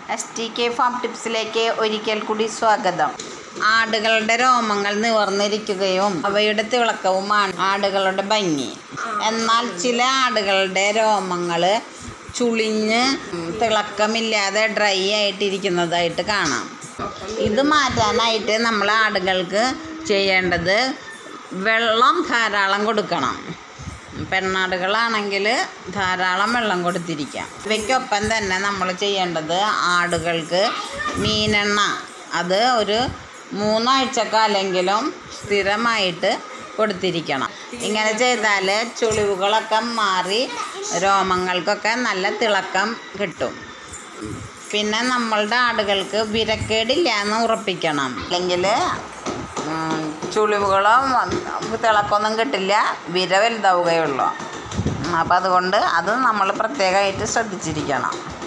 S T K farm ടിപ്സിലേക്ക് ഒരിക്കൽ കൂടി സ്വാഗതം ആടുകളുടെ രോമങ്ങൾ നിവർന്നിരിക്കുകയും അവയുടെ തിളക്കവുമാണ് ആടുകളുടെ ഭംഗി എന്നാൽ ചില ആടുകളുടെ രോമങ്ങൾ ചുളിഞ്ഞ് തിളക്കമില്ലാതെ ഡ്രൈ ആയിട്ടിരിക്കുന്നതായിട്ട് കാണാം ഇത് മാറ്റാനായിട്ട് നമ്മൾ ആടുകൾക്ക് ചെയ്യേണ്ടത് വെള്ളം ധാരാളം കൊടുക്കണം പെണ്ണാടുകളാണെങ്കിൽ ധാരാളം വെള്ളം കൊടുത്തിരിക്കാം ഇവയ്ക്കൊപ്പം തന്നെ നമ്മൾ ചെയ്യേണ്ടത് ആടുകൾക്ക് മീനെണ്ണ അത് ഒരു മൂന്നാഴ്ചക്കാലെങ്കിലും സ്ഥിരമായിട്ട് കൊടുത്തിരിക്കണം ഇങ്ങനെ ചെയ്താൽ ചുളിവുകളൊക്കെ മാറി രോമങ്ങൾക്കൊക്കെ നല്ല തിളക്കം കിട്ടും പിന്നെ നമ്മളുടെ ആടുകൾക്ക് വിരക്കേടില്ല എന്ന് ഉറപ്പിക്കണം അല്ലെങ്കിൽ ചുളിവുകളോ തിളക്കൊന്നും കിട്ടില്ല വിര വലുതാവുകയുള്ളൂ അപ്പം അതുകൊണ്ട് അത് നമ്മൾ പ്രത്യേകമായിട്ട് ശ്രദ്ധിച്ചിരിക്കണം